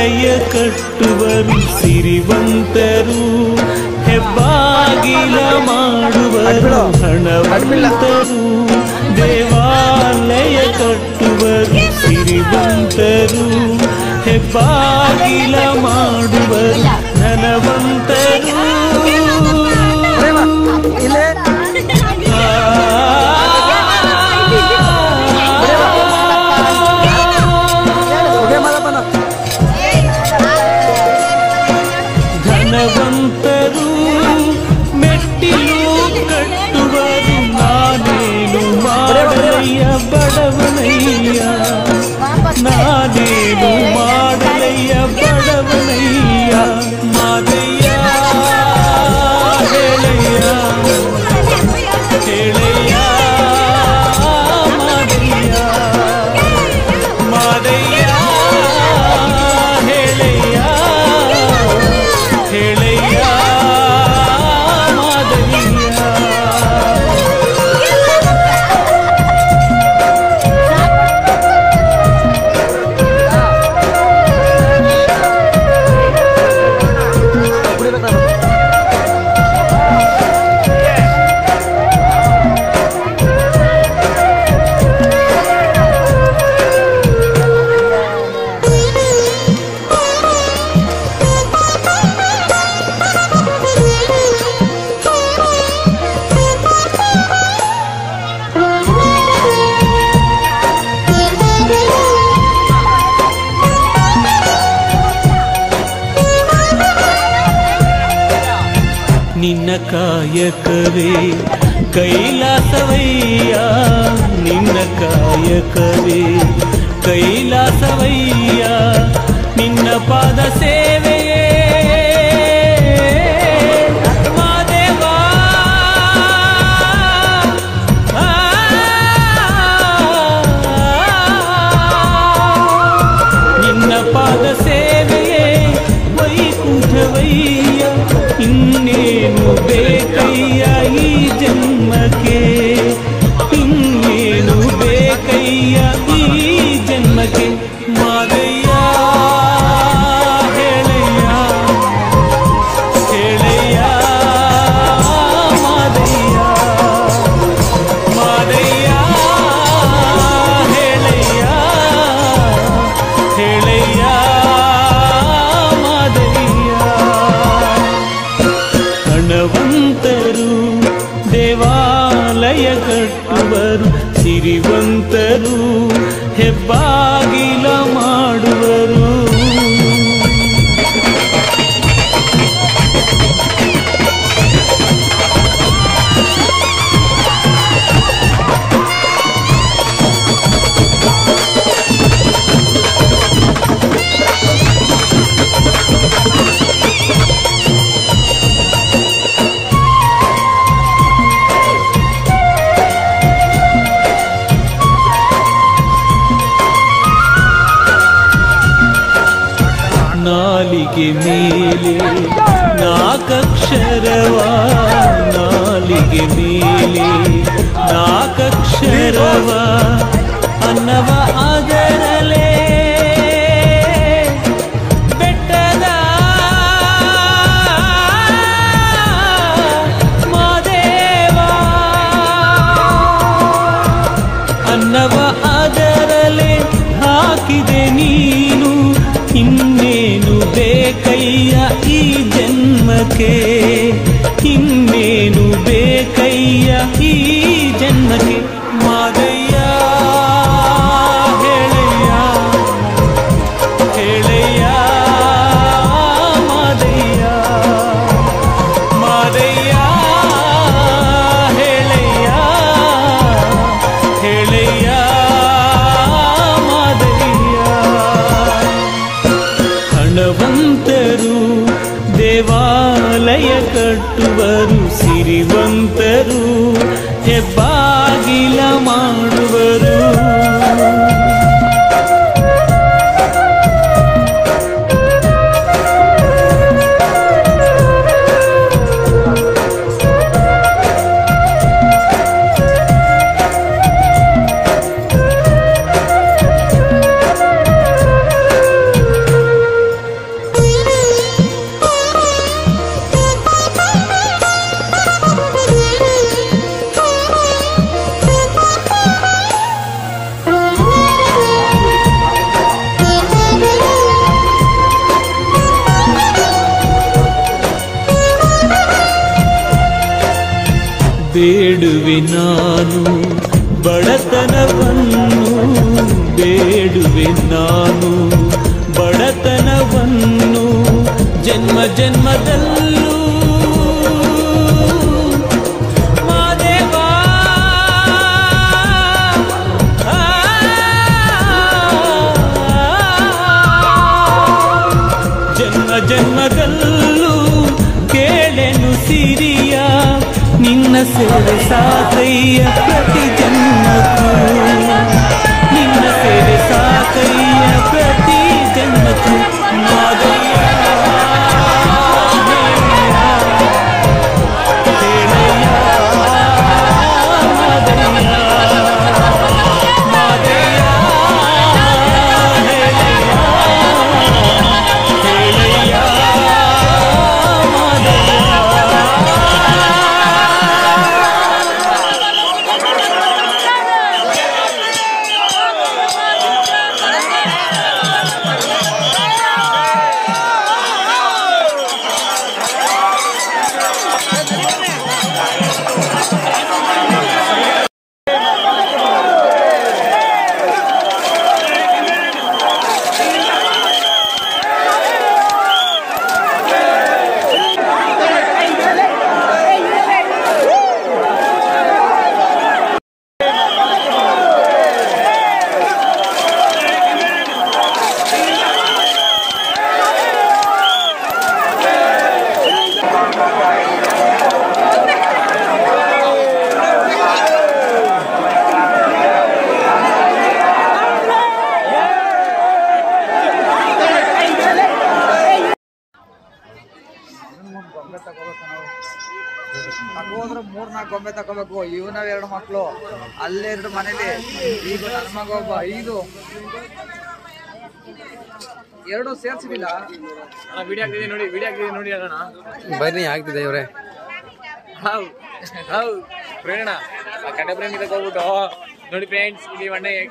ದೇವಾಲಯ ಕಟ್ಟುವರು ಸಿರಿವಂತರು ಹೆಬ್ಬಾಗಿಲ ಮಾಡುವರು ಹಣವಂತರು ದೇವಾಲಯ ಕಟ್ಟುವರು ಸಿರಿವಂತರು ಹೆಬ್ಬಾಗಿಲ ಮಾಡುವರು ಧನವಂತರು ಇಲ್ಲೇ ಉದಯ ಮಾದಪ್ಪನ ಧನವಂತರು ಮೆಟ್ಟಿಲು ಕಟ್ಟುವರು ನಾನೇನು ಮಾಡಲಯ್ಯ ಬಡವನಯ್ಯ ನಾನೇನು ಮಾಡಲಯ್ಯ ಬಡವನಯ್ಯ ಮಾದಯ್ಯ ಹೇಳಯ್ಯ ಹೇಳಯ್ಯ ಮಾದಯ್ಯ ಮಾದಯ್ಯ ಹೇಳಯ್ಯ ಹೇಳಯ್ಯ ಮಾದಯ್ಯ ಕುಡಿಬೇಕಾದ್ರೆ ನಿನ್ನ ಕಾಯಕವೇ ಕೈಲಾಸವಯ್ಯ ನಿನ್ನ ಕಾಯಕವೇ ಕೈಲಾಸವಯ್ಯ ನಿನ್ನ ಪಾದ ಸೇವೆಯೇ ಮಾದೇವಾ ಆ, ನಿನ್ನ ಪಾದ ಸೇವೆಯೇ ವೈಕುಂಠವಯ್ಯ ಇನ್ನೇನು ಬೇಕಯ್ಯ ಈ ಜನ್ಮಕ್ಕೆ ಇನ್ನೇನು ಬೇಕಯ್ಯ ಈ ಜನ್ಮಕ್ಕೆ ಮಾದಯ್ಯ ಹೇಳಯ್ಯ ಹೇಳಯ್ಯ ಮಾದಯ್ಯ ಮಾದಯ್ಯ ಹೇಳಯ್ಯ ಹೇಳಯ್ಯ ಮಾದಯ್ಯ ಹಣವಂತರು ದೇವಾಲಯ ಕಟ್ಟುವರು ಸಿರಿವಂತರು ಹೆಬ್ಬಾಗಿಲ ಮಾಡುವರು ನಾಲಿಗೆ ಮೇಲೆ ನಾಕಕ್ಷರವ ನಾಲಿಗೆ ಮೇಲೆ ನಾಕಕ್ಷರವ ಅನ್ನವ ಅದರಲೇ ಬೆಟ್ಟದ ಮಾದೇವ ಅನ್ನವ ಅದರಲೆ ಹಾಕಿದೆ ನೀನು ಇನ್ನೇನು ಬೇಕಯ್ಯ ಈ ಜನ್ಮಕ್ಕೆ ಇನ್ನೇನು ಬೇಕಯ್ಯ ಈ ಜನ್ಮಕ್ಕೆ ಮಾದಯ್ಯ ಹೇಳಯ್ಯ ಹೇಳಯ್ಯ ಮಾದಯ್ಯ ಮಾದಯ್ಯ ಹೇಳಯ್ಯ ಹೇಳಯ್ಯ ಮಾದಯ್ಯ ಹಣವಂತರು ದೇವಾಲಯ ಕಟ್ಟುವರು ಸಿರಿವಂತರು ಹೆಬ್ಬಾಗಿಲ ಮಾಡುವರು ಬೇಡುವೆ ನಾನು ಬಡತನವನ್ನು ಬೇಡುವೆ ನಾನು ಬಡತನವನ್ನು ಜನ್ಮ ಜನ್ಮದಲ್ಲೂ ಮಾದೇವಾ ಜನ್ಮ ಜನ್ಮದಲ್ಲೂ ಕೇಳೆನು ಸಿರಿಯ ನಿನ್ನ ಸೇವೆ ಸಾಕಯ್ಯ ಪ್ರತಿ ಜನ್ಮಕ್ಕೂ ನಿನ್ನ ಸೇವೆ ಸಾಕಯ್ಯ ಪ್ರತಿ ಜನ್ಮಕ್ಕೂ ಮಾದಯ್ಯ ಹೇಳಯ್ಯ ಮಾದಯ್ಯ ಮಾದಯ್ಯ ಹೇಳಯ್ಯ ಹೇಳಯ್ಯ ಗೊಂಬೆ ತಗೋಬೇಕು ನಾವು ತಗೋದ್ರೆ ಮೂರ್ ನಾಲ್ಕು ಗೊಂಬೆ ತಗೋಬೇಕು ಇವ್ ನಾವ್ ಎರಡು ಮಕ್ಳು ಅಲ್ಲೇ ಎರಡು ಮನೇಲಿ ಈಗ ನನ್ನ ಮಗ ಒಬ್ಬ ಐದು ಎರಡು ಸೇರ್ಸಿದಿಲ್ಲ ವಿಡಿಯೋ ಆಗ್ತಿದೆ ನೋಡಿ ವಿಡಿಯೋ ಆಗ್ತಿದೆ ನೋಡಿ ಅಣ್ಣ ಬನ್ನಿ ಆಗ್ತಿದೆ ಇವ್ರೆ ಹೌ ಹೌ ಪ್ರೇರಣ ಕಡೆ ಪ್ರೇಮ್ ಇದಕ್ಕೆ ಹೋಗ್ಬಿಟ್ಟು ನೋಡಿ ಫ್ರೆಂಡ್ಸ್ ಇಲ್ಲಿ ಒಳ್ಳೆ